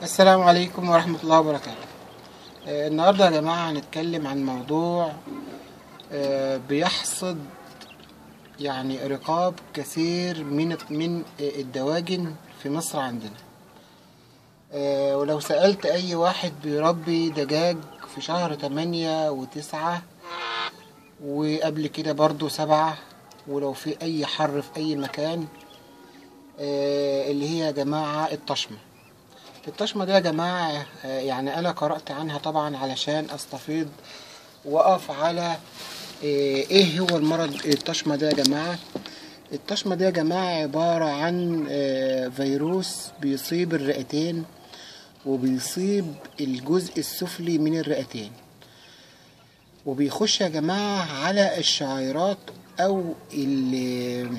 السلام عليكم ورحمة الله وبركاته آه، النهاردة يا جماعة هنتكلم عن موضوع آه، بيحصد يعني رقاب كثير من من الدواجن في مصر عندنا آه، ولو سألت أي واحد بيربي دجاج في شهر تمانية وتسعة وقبل كده برضو سبعة ولو في أي حر في أي مكان آه، اللي هي يا جماعة الطشمة الطشمة دي يا جماعة آه، يعني أنا قرأت عنها طبعا علشان أستفيض وأقف على آه، إيه هو المرض الطشمة ده يا جماعة الطشمة دي يا جماعة عبارة عن آه، فيروس بيصيب الرئتين وبيصيب الجزء السفلي من الرئتين وبيخش يا جماعة على الشعيرات أو ال-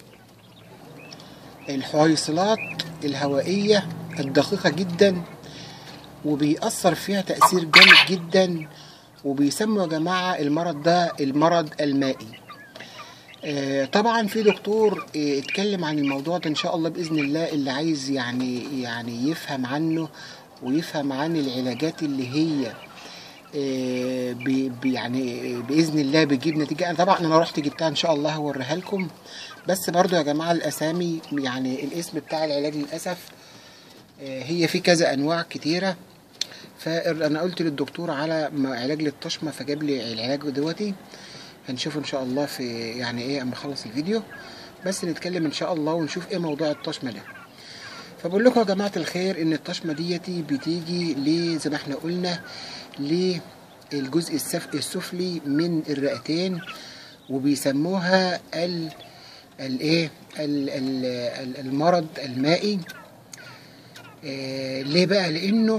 الحويصلات الهوائية الدقيقة جدا وبيأثر فيها تأثير جامد جدا وبيسموا يا جماعة المرض ده المرض المائي آه، طبعا في دكتور آه، اتكلم عن الموضوع ده ان شاء الله باذن الله اللي عايز يعني يعني يفهم عنه ويفهم عن العلاجات اللي هي آه، بي بي- يعني آه، باذن الله بتجيب نتيجه انا طبعا انا رحت جبتها ان شاء الله هوريها لكم بس برضو يا جماعه الاسامي يعني الاسم بتاع العلاج للاسف آه، هي في كذا انواع كتيره فانا قلت للدكتور على م- علاج للطشمه فجاب لي العلاج دلوقتي هنشوفه ان شاء الله في يعني ايه اما اخلص الفيديو بس نتكلم ان شاء الله ونشوف ايه موضوع الطشمه ده فبقول لكم يا جماعه الخير ان الطشمه ديتي بتيجي ل زي ما احنا قلنا للجزء السف- السفلي من الرئتين وبيسموها ال الايه ال- ال- ال- المرض المائي آه، ليه بقى لانه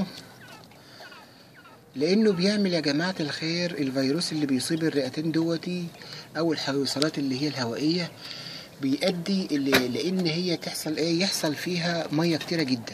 لانه بيعمل يا جماعه الخير الفيروس اللي بيصيب الرئتين دوتي او الحويصلات اللي هي الهوائيه بيؤدي ل- لان هي تحصل ايه يحصل فيها ميه كتيره جدا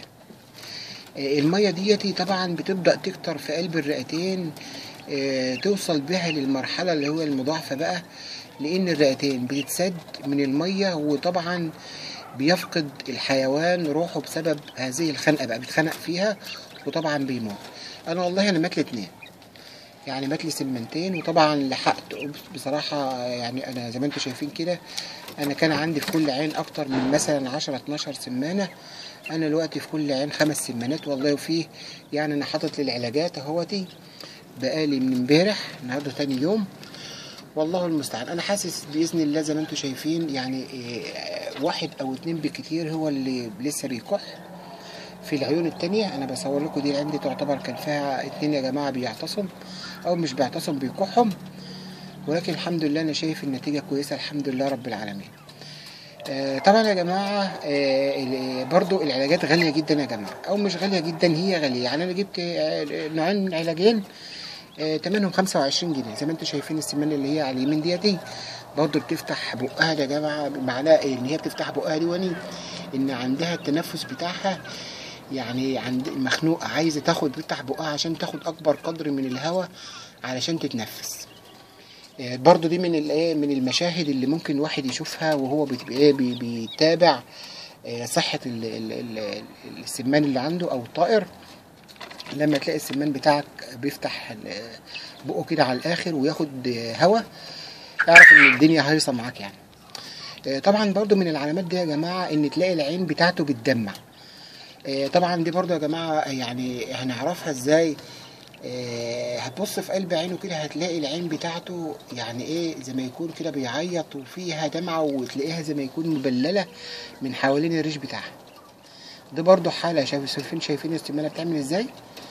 آه، الميه ديتي طبعا بتبدا تكتر في قلب الرئتين آه، توصل بها للمرحله اللي هو المضاعفه بقى لان الرئتين بتتسد من الميه وطبعا بيفقد الحيوان روحه بسبب هذه الخنقه بقى بيتخنق فيها وطبعا بيموت انا والله انا مات لي اتنين يعني مات لي سمنتين وطبعا لحقت بصراحه يعني انا زي ما انتم شايفين كده انا كان عندي في كل عين اكتر من مثلا 10 12 سمانه انا دلوقتي في كل عين خمس سمانات والله وفيه يعني انا حاطط للعلاجات اهوتي بقالي من امبارح النهارده تاني يوم والله المستعان انا حاسس باذن الله زي ما انتم شايفين يعني إيه، واحد او اتنين بالكتير هو اللي لسه بيكح في العيون التانية انا بصور لكم دي العين دي تعتبر كان فيها اتنين يا جماعة بيعتصم او مش بيعتصم بيكحهم ولكن الحمد لله انا شايف النتيجة كويسة الحمد لله رب العالمين آه، طبعا يا جماعة آه، ال- برضو العلاجات غالية جدا يا جماعة او مش غالية جدا هي غالية يعني انا جبت آه، نوعين من علاجين آه، تمنهم 25 جنيه زي ما انتم شايفين السمانه اللي هي على اليمين ديتي برضه بتفتح بقها يا جماعه معناها إيه؟ ان هي بتفتح بقها دي وني ان عندها التنفس بتاعها يعني عند مخنوقه عايزه تاخد تفتح بقها عشان تاخد اكبر قدر من الهواء علشان تتنفس آه، برضه دي من الايه من المشاهد اللي ممكن واحد يشوفها وهو بيت- إيه بي- بيتابع آه، صحه ال- ال- ال- السمان اللي عنده او الطائر لما تلاقي السمان بتاعك بيفتح ال- بقه كده على الاخر وياخد هواء اعرف ان الدنيا هيصه معاك يعني آه، طبعا برضو من العلامات دي يا جماعه ان تلاقي العين بتاعته بتدمع آه، طبعا دي برضو يا جماعه يعني هنعرفها ازاي آه، هتبص في قلب عينه كده هتلاقي العين بتاعته يعني ايه زي ما يكون كده بيعيط وفيها دمعه وتلاقيها زي ما يكون مبلله من حوالين الريش بتاعها دي برضو حاله شايف شايفين شايفين السمانه بتعمل ازاي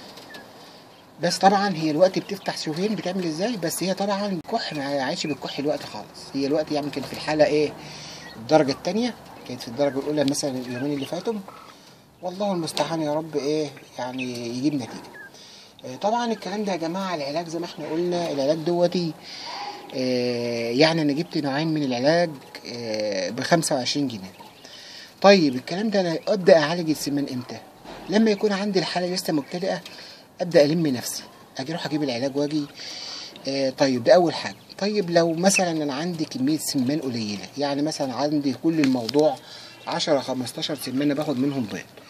بس طبعا هي الوقت بتفتح شوفين بتعمل ازاي بس هي طبعا كح ما عادش بتكح الوقت خالص هي الوقت يعني كانت في الحاله ايه الدرجه الثانيه كانت في الدرجه الاولى مثلا اليومين اللي فاتوا والله المستعان يا رب ايه يعني يجيب نتيجه آه، طبعا الكلام ده يا جماعه العلاج زي ما احنا قلنا العلاج دوتي آه، يعني انا جبت نوعين من العلاج ب 25 جنيه طيب الكلام ده انا ابدا اعالج السمان امتى لما يكون عندي الحاله لسه مبتدئه ابدا الم نفسي اجي اروح اجيب العلاج واجي آه طيب ده اول حاجه طيب لو مثلا انا عندي كميه سمان قليله يعني مثلا عندي كل الموضوع 10 15 سمانه باخد منهم بيض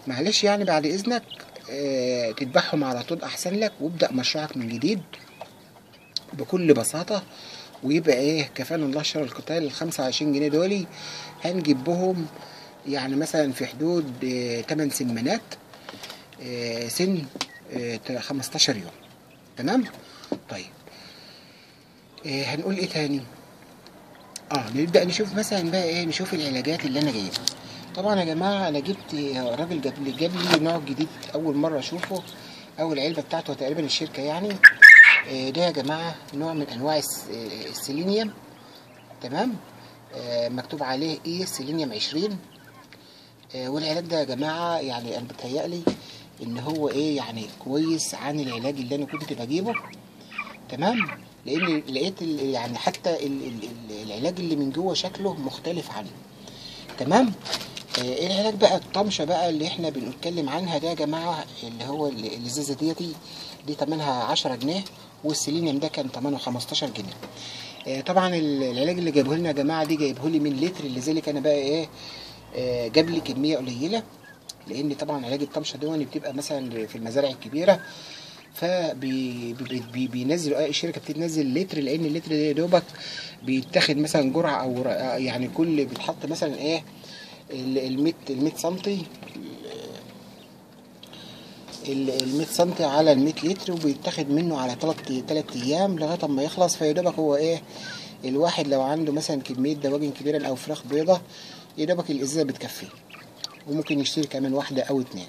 معلش يعني بعد اذنك آه، تذبحهم على طول احسن لك وابدا مشروعك من جديد بكل بساطه ويبقى ايه كفانا الله شر القتال ال 25 جنيه دولي هنجيب بهم يعني مثلا في حدود آه، 8 سمانات آه، سن آه، 15 يوم تمام طيب آه، هنقول ايه تاني اه نبدا نشوف مثلا بقى ايه نشوف العلاجات اللي انا جايبها طبعا يا جماعه انا جبت الراجل جاب لي جاب لي نوع جديد اول مره اشوفه اول علبه بتاعته تقريبا الشركه يعني آه، ده يا جماعه نوع من انواع الس- آه، السيلينيوم تمام آه، مكتوب عليه ايه سيلينيوم 20 آه، والعلاج ده يا جماعه يعني انا بتهيألي ان هو ايه يعني كويس عن العلاج اللي انا كنت بجيبه تمام لان لقيت ال- يعني حتى ال- ال- ال- العلاج اللي من جوه شكله مختلف عنه تمام آه، العلاج بقى الطمشه بقى اللي احنا بنتكلم عنها ده يا جماعه اللي هو ال- الازازه ديتي دي تمنها 10 جنيه والسيلينيوم ده كان تمنه 15 جنيه آه، طبعا ال- العلاج اللي جابه لنا يا جماعه دي جايبه لي من لتر لذلك انا بقى ايه آه، جاب لي كميه قليله لان طبعا علاج الطمشه دي بتبقى مثلا في المزارع الكبيره فبينزل الشركه بتنزل لتر لان اللتر ده يا دوبك بيتاخد مثلا جرعه او ر- يعني كل بيتحط مثلا ايه ال 100 ال 100 سنتي ال 100 سنتي على ال 100 لتر وبيتاخد منه على 3 3 ايام لغايه اما يخلص فيا دوبك هو ايه الواحد لو عنده مثلا كميه دواجن كبيره او فراخ بيضه يا دوبك الازازه بتكفيه وممكن يشتري كمان واحده او اتنين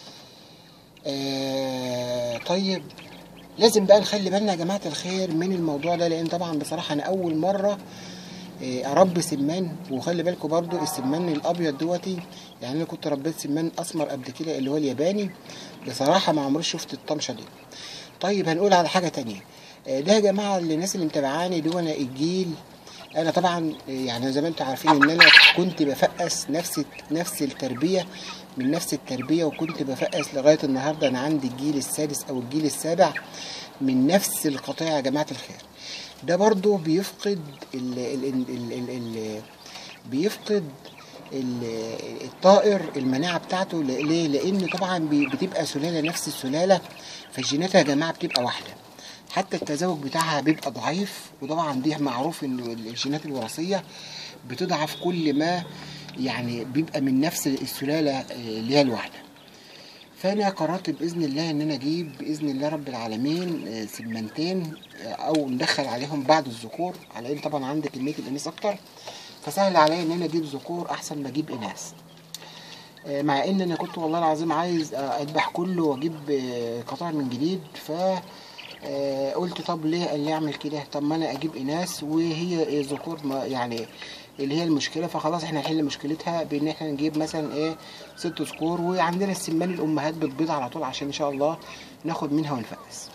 آه طيب لازم بقى نخلي بالنا يا جماعه الخير من الموضوع ده لان طبعا بصراحه انا اول مره آه، اربي سمان وخلي بالكم برضو السمان الابيض دوتي يعني انا كنت ربيت سمان اسمر قبل كده اللي هو الياباني بصراحه ما عمري شفت الطمشه دي طيب هنقول على حاجه تانية آه، ده يا جماعه الناس اللي متابعاني دول الجيل انا طبعا آه، يعني زي ما انتم عارفين ان انا كنت بفقس نفس نفس التربيه من نفس التربيه وكنت بفقس لغايه النهارده انا عندي الجيل السادس او الجيل السابع من نفس القطيع يا جماعه الخير ده برضو بيفقد ال ال ال ال ال ال بيفقد ال- الطائر المناعة بتاعته ل- ليه؟ لأن طبعا بي- بتبقى سلالة نفس السلالة فالجينات يا جماعة بتبقى واحدة حتى التزاوج بتاعها بيبقى ضعيف وطبعا دي معروف ان الجينات الوراثية بتضعف كل ما يعني بيبقى من نفس السلالة آه، اللي هي الواحدة فانا قررت باذن الله ان انا اجيب باذن الله رب العالمين آه، سمنتين آه، او ندخل عليهم بعض الذكور على ان طبعا عندي كميه الاناث اكتر فسهل عليا ان انا اجيب ذكور احسن ما اجيب اناث آه، مع ان انا كنت والله العظيم عايز آه، اذبح كله واجيب آه، قطع من جديد ف آه، قلت طب ليه قال لي اعمل كده طب ما انا اجيب اناث وهي إيه ذكور ما يعني اللي هي المشكله فخلاص احنا نحل مشكلتها بان احنا نجيب مثلا ايه ست ذكور وعندنا السمان الامهات بتبيض على طول عشان ان شاء الله ناخد منها ونفقس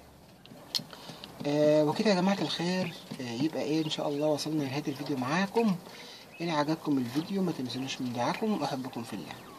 آه وكده يا جماعه الخير آه يبقى ايه ان شاء الله وصلنا لنهايه الفيديو معاكم ان عجبكم الفيديو ما تنسونوش من دعاكم واحبكم في الله